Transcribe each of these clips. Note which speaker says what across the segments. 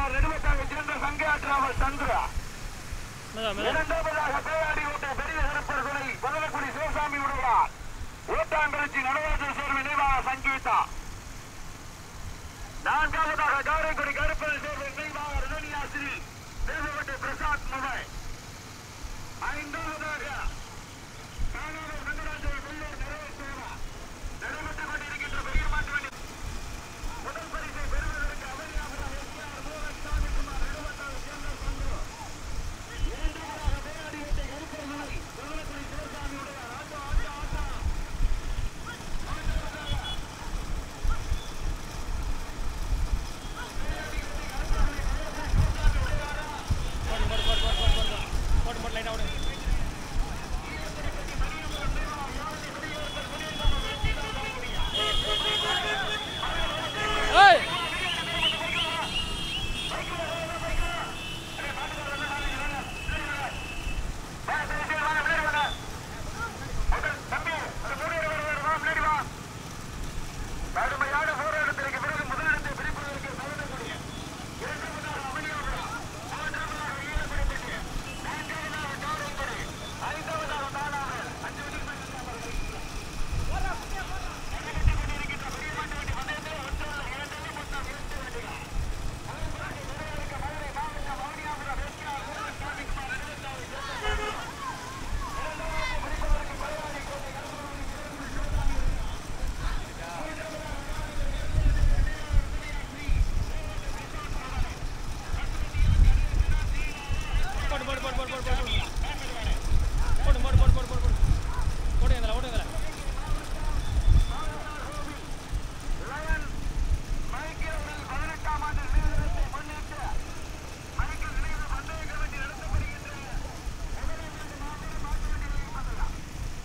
Speaker 1: சாந்திக்குமார் நெடுவட்டாவை சேர்ந்த சங்கையாற்றாமல் சந்திரா
Speaker 2: மெதா மெதா
Speaker 1: இரண்டாவதாக பேயாடி ஓட்ட பெரிய கருப்பர் துணை முதலக்குடி சிவசாமி விடுவார் ஓட்டாங்கரிச்சி நடராஜர் சேர்வு நினைவாக சங்கீதா நான்காவதாக காரைக்குடி கருப்பர் சேர்வு நினைவாக ரஜினியாசிரி தேவவட்டி பிரசாத் முகை ஐந்தாவதாக காணாமல் வெங்கடாஜர் வெள்ளூர் நிறைவு சேவா நடைபெற்றுக் கொண்டிருக்கின்ற பெரிய மாட்டு வண்டி முதல் பரிசை பெறுவதற்கு அவனியாபுரம் எஸ்ஆர் மோகன் சாமிக்குமார் நடுவட்டாவை சேர்ந்த சந்திரா இரண்டாவதாக பேராடிவட்டை கருப்பர் மலை பிரபலக்குடி Sivasamy Udaiyar auto auto auto
Speaker 2: போடு போடு போடு போடு போடு போடு போடு போடு லைட்டா ஓடு ஏய்
Speaker 1: கடுமையான போராட்டத்திற்கு பிறகு முதலிடத்தை பிடிப்பதற்கு தகுந்தக்கூடிய இரண்டாவதாக அமளியாபுரம் மூன்றாவதாக ஈழப்படப்பட்டு நான்காவதாக காரைக்குடி ஐந்தாவதாக தானாமல் அஞ்சு கொண்டிருக்கின்ற பெரிய மாட்டு வண்டி பந்தயத்தில் ஒன்றல்ல இரண்டல்ல மொத்தம் இரண்டு வண்டிகள் அதற்கு முதலிடத்திற்கு மதுரை மாவட்டம் அமளியாபுரம் எஸ்ஆர் மோகன் சாமிக்குமார் நடுவத்தாவை சேர்ந்த இரண்டாவது பிடிப்பதற்கு பலவாடி கோட்டை
Speaker 2: போடு போடு போடு போடு போடு போடு போடு போடு போடு போடு போடு போடு ஓடுங்கடா ஓடுங்கடா
Speaker 1: லயன் மைக்கேலில் பதினெட்டாம் ஆண்டு நினைவுதினத்தை முன்னிட்டு மைக்கேல் நினைவு பந்தய கமிட்டி நடத்தப்படுகின்ற முதலாம் ஆண்டு மாபெரும் மாட்டு வண்டிகளை பார்க்கலாம்.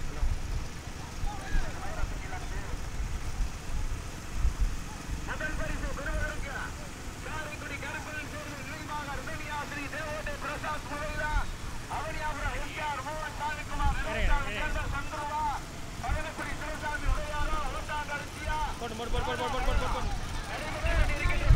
Speaker 1: முதல் பரிசு பெறுவதற்கு காரைக்குடி கருப்பனின் சேர்ந்து நினைவாக ரிதனியாசிரி தேவோட்டை பிரசாத் முறையிலா அவனியாபுரம் எஸ்ஆர் மோகன் சாமிக்குமார் நடுவத்தாவை சேர்ந்த சந்துருவா பகலக்குடி சிவசாமி உடையாரா ஓட்டாங்கரிசியா
Speaker 2: போடு போடு போடு போடு போடு போடு போடு போடு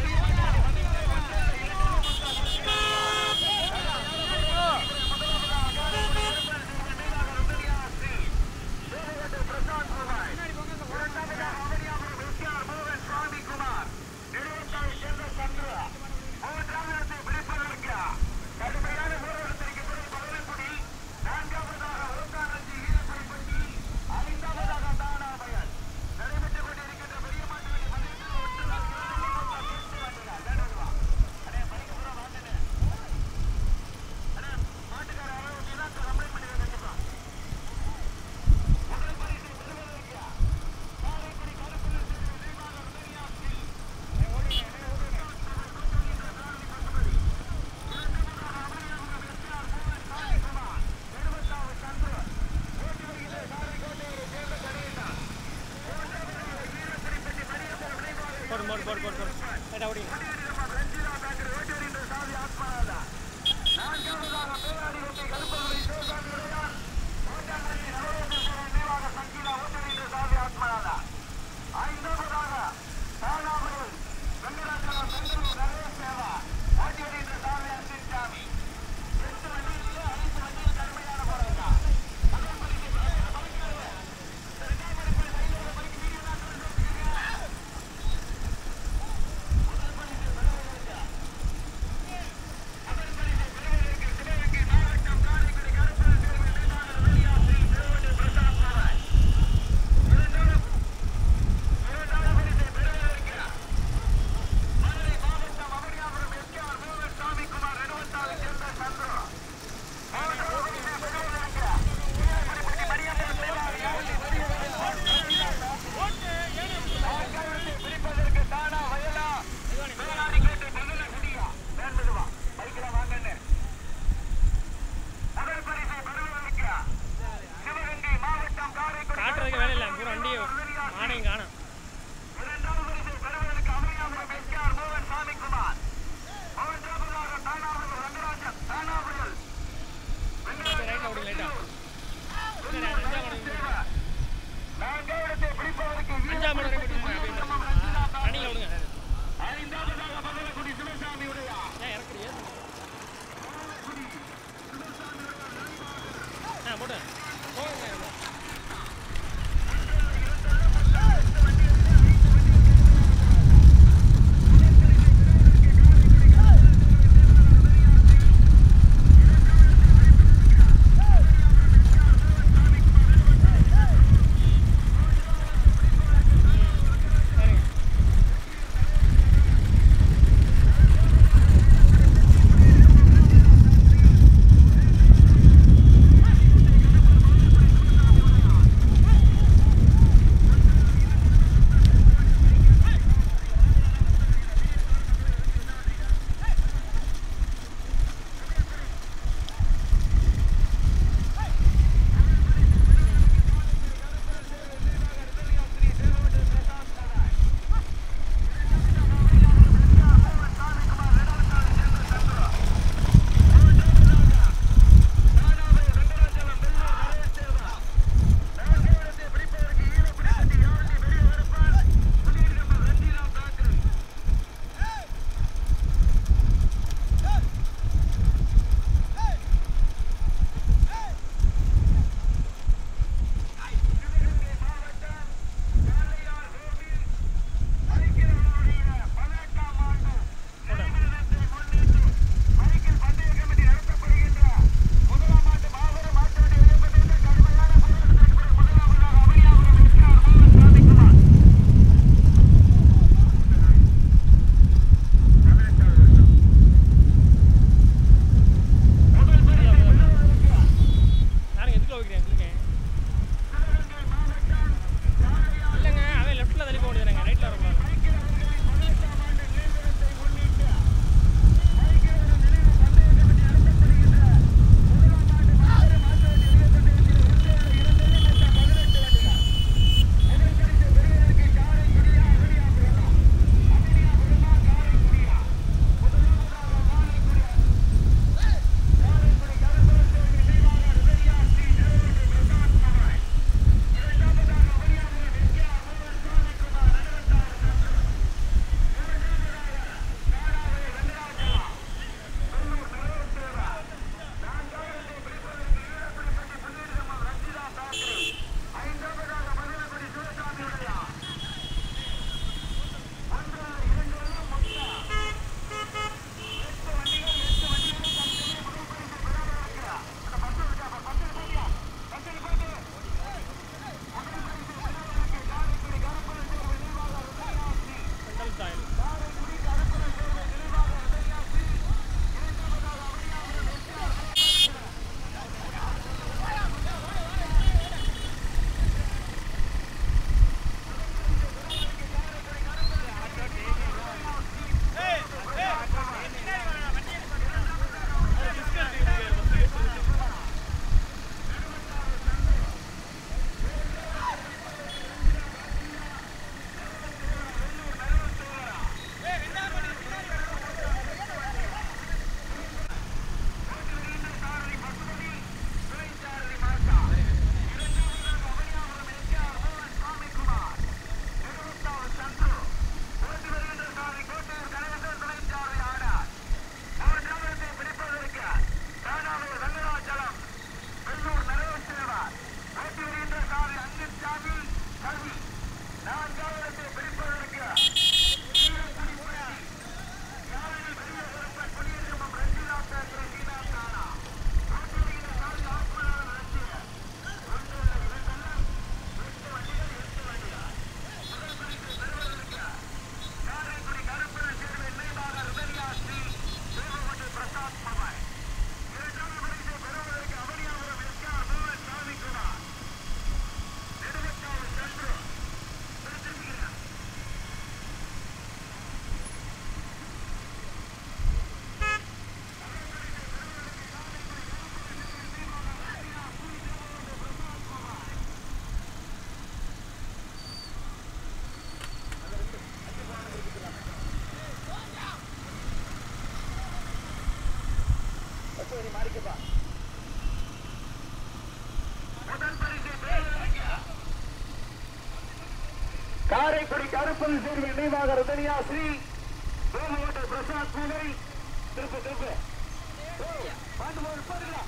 Speaker 1: கடுமையான போராட்டத்திற்கு பிறகு பகலக்குடி நான்காவதாக ஓட்டாங்கரிசி ஈரப்படிப்பட்டி ஐந்தாவதாக தானாபயன் நடைபெற்றுக் கொண்டிருக்கின்ற பெரிய மாட்டு வண்டி பந்தயத்தில் ஒன்று நாள் இரண்டு மொத்தம் எட்டு வண்டிகள். வேண்டுமா? அண்ணே, பைக்கு பூரா வாங்கண்ணே. அண்ணே, மாட்டுக்கார அளவு ஊத்தினா complaint பண்ணி கண்டிப்பா. முதல் பரிசு பெறுவதற்கு காரைக்குடி கருப்பண்ணன் சிறு நினைவாக உதவியாற்றி. அண்ணே, ஓடுங்க, அண்ணே, ஓடுங்க. இரண்டாவதாக அமளியாபுரம் எஸ்ஆர் மோகன் சாமிக்குமார். நெடுவத்தாவு சந்திரன். ஓட்டி வருகின்ற காரைக்கோட்டையை சேர்ந்த கணேசன். மூன்றாவதாக வீரத்திரிப்பட்டி மணியப்பர் விளைவாக
Speaker 2: போடு போடு போடு போடு போடு லைட்டா ஓடிங்க
Speaker 1: கொடியேறியவர் ரஞ்சிதா தாக்கர் ஓட்டி வருகின்ற சாவி ஆத்மநாதா. நான்காவதாக பேராடி ஓட்டி கருப்பர்களை சிவசாமி உடையார். ஓட்டாங்கரை நவரோகேஸ்வரர் நினைவாக சங்கீதா ஓட்டி வருகின்ற சாவி ஆத்மநாதா. ஐந்தாவதாக தானாபுரம் வெங்கடாச்சலம் பெங்களூர் நரேஷ் சேவா ஓட்டி வருகின்ற சாவி அன்பின் சாமி. எட்டு வண்டிகளிலே ஐந்து வண்டிகள் கடுமையான போராட்டம். முதல் பரிசு பெறுவதற்கு பரிசு. இரண்டாம் பரிசு கையில பரிசு வீடியோ தான் சொல்லிருக்கீங்க. முதல் பரிசு பெறுவதற்கு முதல் பரிசு பெறுவதற்கு சிவகங்கை மாவட்டம் காரைக்குடி கருப்பர் தேர்வு நினைவாக வெளியாற்றி திருவள்ளூர் பிரசாத் மாவன்
Speaker 2: ஸ்டைல்
Speaker 1: காரைக்குடி கருப்பன் சேர்வு நினைவாக ரதனியா ஸ்ரீ சோமவட்ட பிரசாத் பூனை திருப்பு திருப்பு ஏய், பாட்டு போடு, பாருங்களா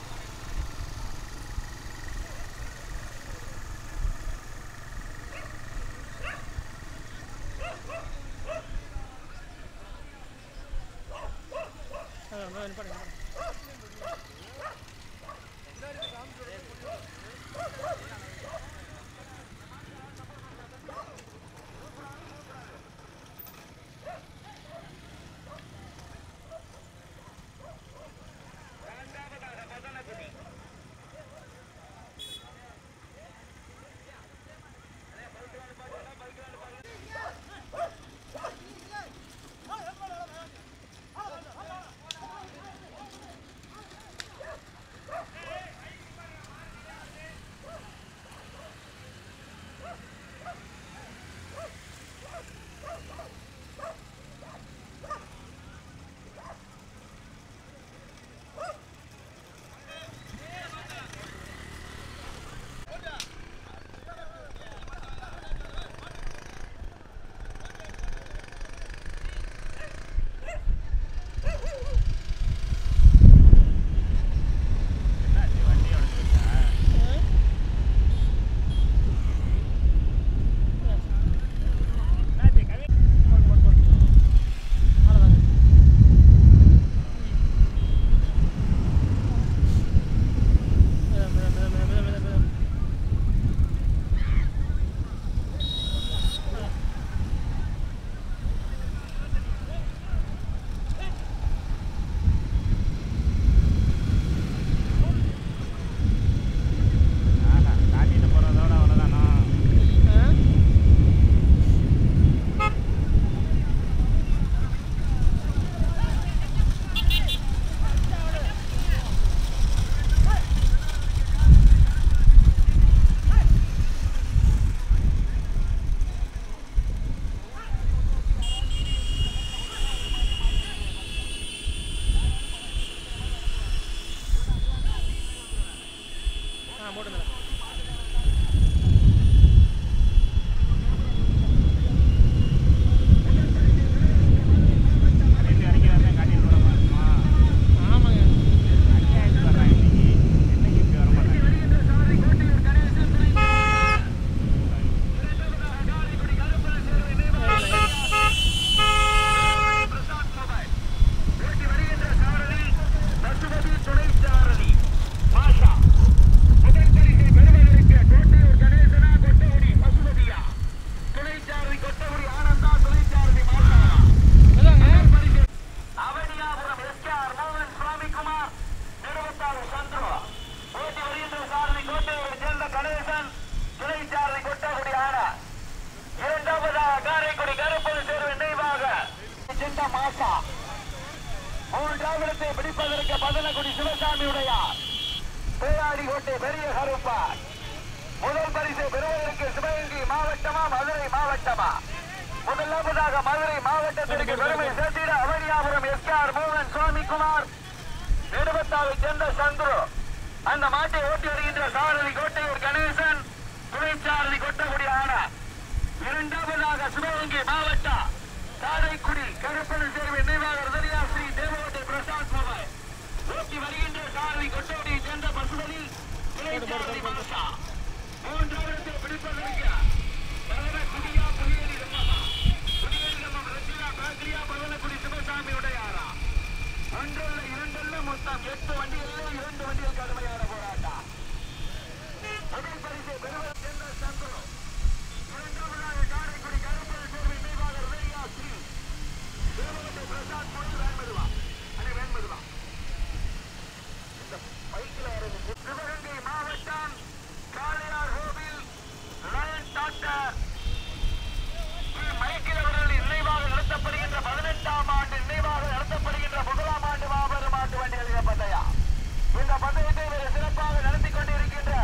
Speaker 1: ராசா மூன்றாவது இடத்தை பிடிப்பதற்கு பதனக்குடி சிவசாமி உடையார் பேராடி கோட்டை பெரிய கருப்பார் முதல் பரிசை பெறுவதற்கு சிவகங்கை மாவட்டமா மதுரை மாவட்டமா முதலாவதாக மதுரை மாவட்டத்திற்கு பெருமை சேர்த்திட அவனியாபுரம் எஸ் ஆர் மோகன் சுவாமிக்குமார் நெடுவத்தாவை சேர்ந்த சந்துரு அந்த மாட்டை ஓட்டி வருகின்ற சாரதி கோட்டையூர் கணேசன் துணைச்சாரதி கொட்டகுடி ஆனா இரண்டாவதாக சிவகங்கை மாவட்டம் காரைக்குடி கருப்பண சேர்வை நினைவாளர் தனியா ஸ்ரீ தேவகோட்டை பிரசாத் மோகன் ஓட்டி வருகின்ற சாரதி கொட்டகுடியை சேர்ந்த பசுபதி துணைச்சாரதி மாசா மூன்றாவது பிடிப்பதற்கு பரவ குடியா புலியடி ரம்மமா புலியடி ரம்மம் ரத்தினா காக்கிரியா பரவனக்குடி சிவசாமி உடையாரா ஒன்றல்ல இரண்டல்ல மொத்தம் எட்டு வண்டிகளில் இரண்டு வண்டிகள் கடுமையான போராட்டம் முதல் பரிசை பெறுவது சேர்ந்த சந்துரு இரண்டாவதாக காரைக்குடி கருப்பல் சேர்வை நினைவாளர் வேயா ஸ்ரீ தேவகோட்டை பிரசாத் மொழி வேண்பதுவா அணை வேண்பதுவா இந்த பைக்கில் இறங்கி சிவகங்கை மாவட்டம் காளையார் கோவில் லயன் டாக்டர் ஸ்ரீ மைக்கேல் அவர்களின் நினைவாக நடத்தப்படுகின்ற பதினெட்டாம் ஆண்டு நினைவாக நடத்தப்படுகின்ற முதலாம் ஆண்டு மாபெரும் ஆண்டு வண்டிகள் பந்தயா இந்த பந்தயத்தை மிக சிறப்பாக நடத்தி கொண்டிருக்கின்ற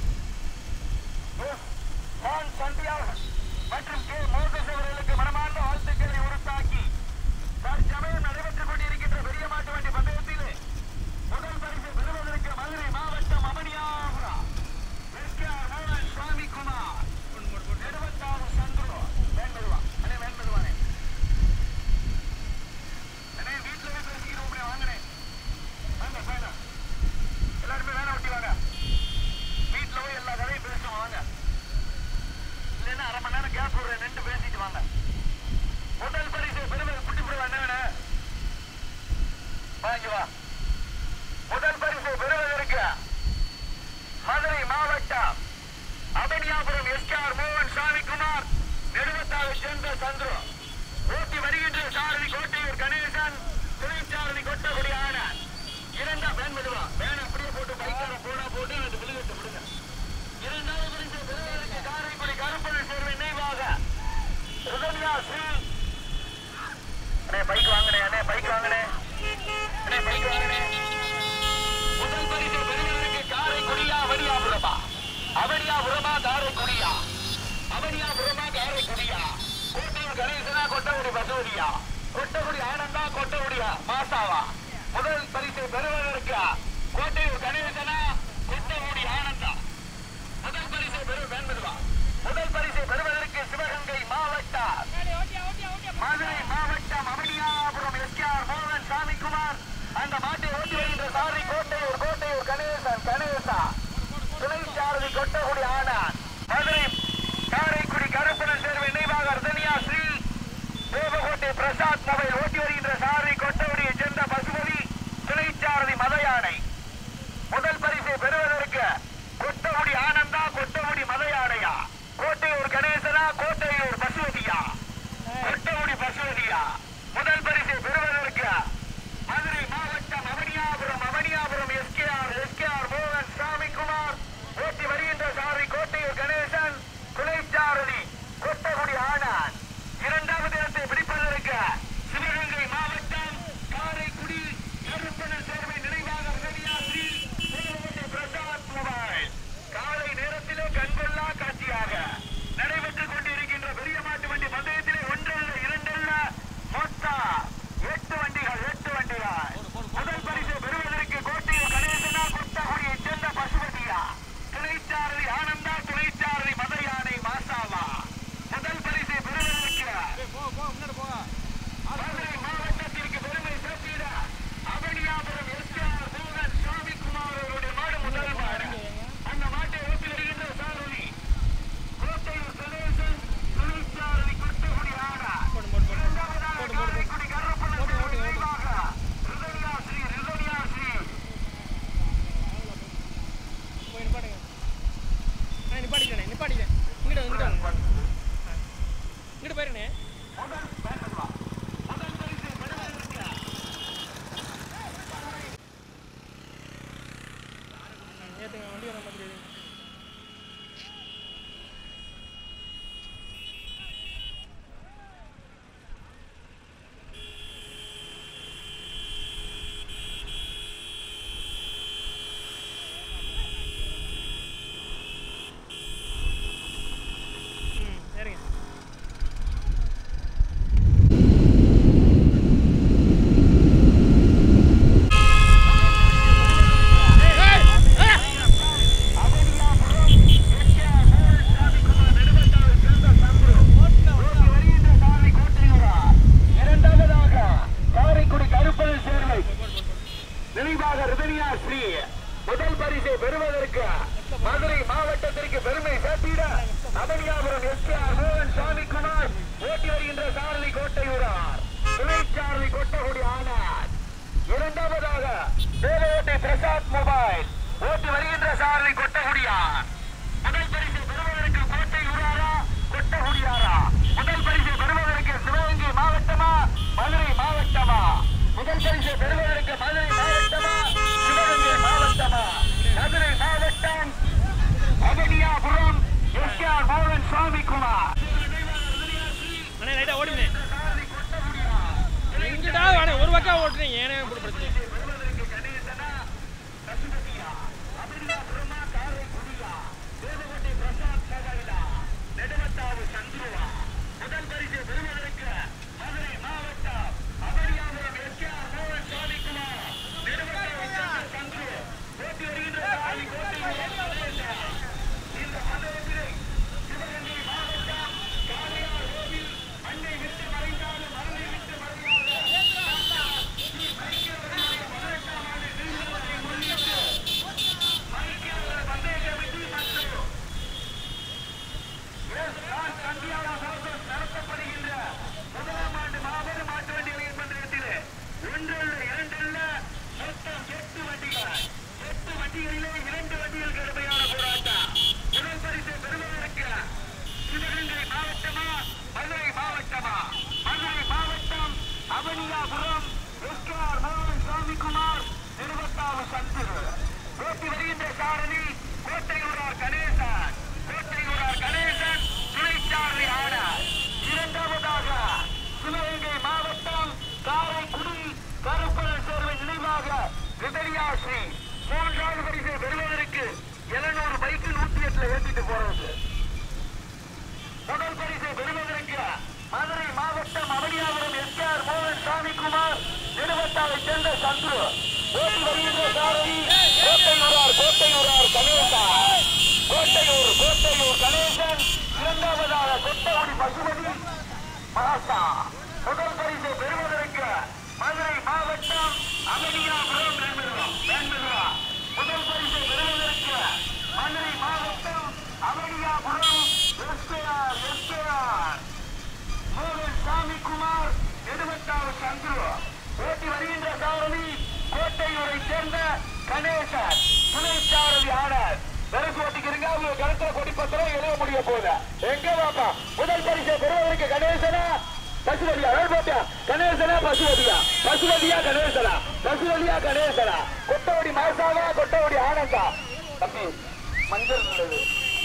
Speaker 1: எஸ். ஜான் சந்தியாஸ் மற்றும் கே மோகஸ் அவர்களுக்கு மனமார்ந்த வாழ்த்துக்களை உறுத்தாக்கி தற்சமயம் நடைபெற்றுக் கொண்டிருக்கின்ற பெரிய மாட்டு வண்டி பந்தயத்திலே முதல் பரிசு பெறுவதற்கு மதுரை மாவட்டம் அமனியாபுரம் எஸ்கேஆர் மோகன் சுவாமி குமார் நெடுவத்தாறு சந்துரு வேண்பதுவா அண்ணே வேண்பதுவானே அண்ணே வீட்டுல பேசிக்கிறோம் வாங்கினே வாங்க பேன எல்லாருமே வேலை ஒட்டி வாங்க வீட்டுல போய் எல்லா கதையும் பேசுவோம் வாங்க இல்லைன்னா அரை மணி நேரம் கேப் விடுறேன் நின்று பேசிட்டு வாங்க முதல் பரிசு பெருமை குட்டி போடுவா என்ன வேணும் வாங்கி வா முதல் பரிசு பெறுவதற்கு மதுரை மாவட்டம் அபனியாபுரம் எஸ்ஆர் மோகன் சாமிக்குமார் நெடுவத்தாவை சேர்ந்த சந்துரு ஓட்டி வருகின்ற சாரதி கோட்டையூர் கணேசன் துணைச்சாரதி கொட்டகுடி ஆனார் இரண்டாம் வேன் மெதுவா வேன் அப்படியே போட்டு பைக்கார போடா போட்டு அது விழுகட்டு விடுங்க இரண்டாவது பரிசு பெறுவதற்கு காரைக்குடி கருப்பண சேர்வை நினைவாக சுகன்யா ஸ்ரீ அண்ணே பைக் வாங்கினே அண்ணே பைக் வாங்கினே அண்ணே பைக் வாங்கினே முதல் பரிசு பெறுவதற்கு காரைக்குடியா அவனியாபுரமா அவனியாபுரமா காரைக்குடியா அவனியாபுரமா காரைக்குடியா கோட்டையூர் கணேசனா கொட்டகுடி பசுவடியா கொட்டகுடி ஆனந்தா கொட்டகுடியா மாசாவா முதல் பரிசு பெறுவதற்கு கோட்டையூர் கணேசனா கொட்டகுடி ஆனந்தா முதல் பரிசை பெறு வேண்டுவா முதல் பரிசை பெறுவதற்கு சிவகங்கை மாவட்டம் மதுரை மாவட்டம் அவனியாபுரம் எஸ்ஆர் மோகன் சாமிக்குமார் அந்த மாட்டை ஓட்டி வருகின்ற சாரி கோட்டையூர் கோட்டையூர் கணேசன் கணேசா துணை சாரதி கொட்டகுடி ஆனான் மதுரை காரைக்குடி கருப்பணன் சேர்வை நினைவாக அர்தனியா ஸ்ரீ தேவகோட்டை பிரசாத் மொபைல் ஓட்டி வருகின்ற சாரி கொட்டகுடியை சேர்ந்த பசுபதி துணை சாரதி மத யானை முதல் பரிசை பெறுவதற்கு கொட்டகுடி ஆனந்தா கொட்டகுடி மத யானையா கோட்டையூர் கணேசனா கோட்டையூர் பசுவதியா கொட்டகுடி பசுவதியா முதல் பரிசை பெறுவதற்கு மதுரை மாவட்டம் அவனியாபுரம் அவனியாபுரம் எஸ்கேஆர் எஸ்கேஆர் மோகன் சாமிக்குமார் ஓட்டி வருகின்ற சாரி கோட்டையூர் கணேசன் குலைச்சாரதி கொட்டகுடி ஆனான் இரண்டாவது இடத்தை பிடிப்பதற்கு சிவகங்கை மாவட்டம் துணைச்சாரதி கொட்டகுடி ஆனார் இரண்டாவதாக தேவகோட்டை பிரசாத் மொபைல் ஓட்டி வருகின்ற சாரதி கொட்டகுடியார் முதல் பரிசு பெறுவதற்கு கோட்டை ஊராரா கொட்டகுடியாரா முதல் பரிசு பெறுவதற்கு சிவகங்கை மாவட்டமா மதுரை மாவட்டமா முதல் பரிசு பெறுவதற்கு மதுரை மாவட்டமா சிவகங்கை மாவட்டமா மதுரை மாவட்டம் அவனியாபுரம் எஸ் கே ஆர் மோகன் சுவாமிக்குமார்
Speaker 2: அண்ணே லைட்டாக ஓடுங்க எங்கிட்டா வேணே ஒரு பக்கம் ஓட்டுறீங்க ஏனே இப்படி பிரச்சனை
Speaker 1: முதல் பரிசு பெறுவதற்கு மதுரை மாவட்டம் அவனியாபுரம் எஸ் கே ஆர் மோகன் சுவாமிக்குமார் நெடுவட்டாவு சந்துரு போட்டி வருகின்ற சாமி கோட்டை இந்த மண்டலத்திலே சிவகங்கை மாவட்டம் காளையார் கோவில் அன்னை விட்டு மறைந்தாலும் மரணை விட்டு மறையாத ஸ்ரீ மைக்கேலுடைய பதினெட்டாம் ஆண்டு திருமணத்தை முன்னிட்டு மைக்கேலர் பந்தய கமிட்டி மற்றும் எஸ். ராஜ் சந்தியாரா சர்வஸ் நடத்தப்படுகின்ற முதலாம் ஆண்டு மாபெரும் மாட்டு வண்டி ரயில் மன்றத்திலே ஒன்றல்ல இரண்டல்ல மொத்தம் எட்டு வண்டிகள் எட்டு வண்டிகளிலே இரண்டு வண்டிகள் கடுமையான போராட்டம் முதல் பரிசு பெறுவதற்கு சிவகங்கை மாவட்டமா மதுரை மாவட்டமா மதுரை மாவட்டம் அவனியாபுரம் எஸ்கேஆர் மோகன் சாமிக்குமார் நிறுவத்தாவு சந்திரு ஓட்டி வருகின்ற சாரதி கோட்டையூரார் கணேசன் கோட்டையூரார் கணேசன் துணைச்சாரதி ஆனார் இரண்டாவதாக சிவகங்கை மாவட்டம் காரைக்குடி கருப்பணர் சேர்வை நினைவாக விபரியா ஸ்ரீ மூன்றாவது பரிசை பெறுவதற்கு எழுநூறு பைக்கு நூத்தி எட்டுல ஏற்றிட்டு போறது முதல் பரிசை பெறுவதற்கு மதுரை மாவட்டம் அவனியாபுரம் எஸ் கே ஆர் மோகன் சாமிக்குமார் நிறுவத்தாவை சேர்ந்த சந்துரு ஓட்டி வருகின்ற சாரதி கோட்டையூரார் கோட்டையூரார் கணேசா கோட்டையூர் கோட்டையூர் கணேசன் இரண்டாவதாக கொட்டகுடி பசுபதி மகாசா முதல் பரிசை பெறுவதற்கு மதுரை மாவட்டம் அகனியாபுரம் வேண்பெருவம் வேண்பெருவா முதல் பரிசை பெறுவதற்கு மதுரை மாவட்டம் அகனியாபுரம் எஸ்கேஆர் எஸ்கேஆர் மோகன் சாமிக்குமார் நெடுவட்டாவு சந்துரு ஓட்டி வருகின்ற சாரதி கோட்டையூரை சேர்ந்த கணேசன் துணை சாரதி ஆனர் வெறுப்பு ஓட்டிக்கிறீங்க அவங்க கருத்துல கொடி பத்திரம் எழுத முடிய போகுது எங்க பாப்பா முதல் பரிசை பெறுவதற்கு கணேசனா பசுவதியா வேறு போட்டியா கணேசனா பசுவதியா பசுவதியா கணேசனா பசுவதியா கணேசனா கொட்டவடி மாசாவா கொட்டவடி ஆனந்தா தம்பி மஞ்சள் உள்ளது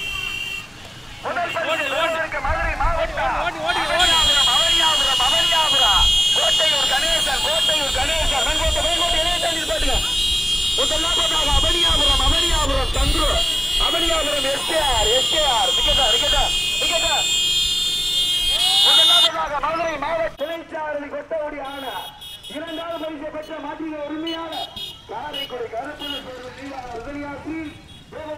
Speaker 1: முதல் பரிசு பெறுவதற்கு மதுரை மாவட்டம்
Speaker 2: ஓடி, ஓடி, ஓடி.
Speaker 1: அவனியாபுரம், அவனியாபுரம், அவனியாபுரம். கோட்டையூர் கணேசன் கோட்டையூர் கணேசன் வெங்கோட்டை வெங்கோட்டை இணைய தண்ணி பாட்டுங்க முதலாவதாக அவனியாபுரம் அவனியாபுரம் சந்துரு அவனியாபுரம் எஸ்கேஆர் எஸ்கேஆர் நிக்கட்டா நிக்கட்டா நிக்கட்டா முதலாவதாக மதுரை மாவட்ட துணைச்சாரதி கொட்டவுடி ஆனார் இரண்டாவது பரிசை பெற்ற மாற்றின உரிமையான காரைக்குடி கருப்பண சேர்வு தீவான உதவியாசி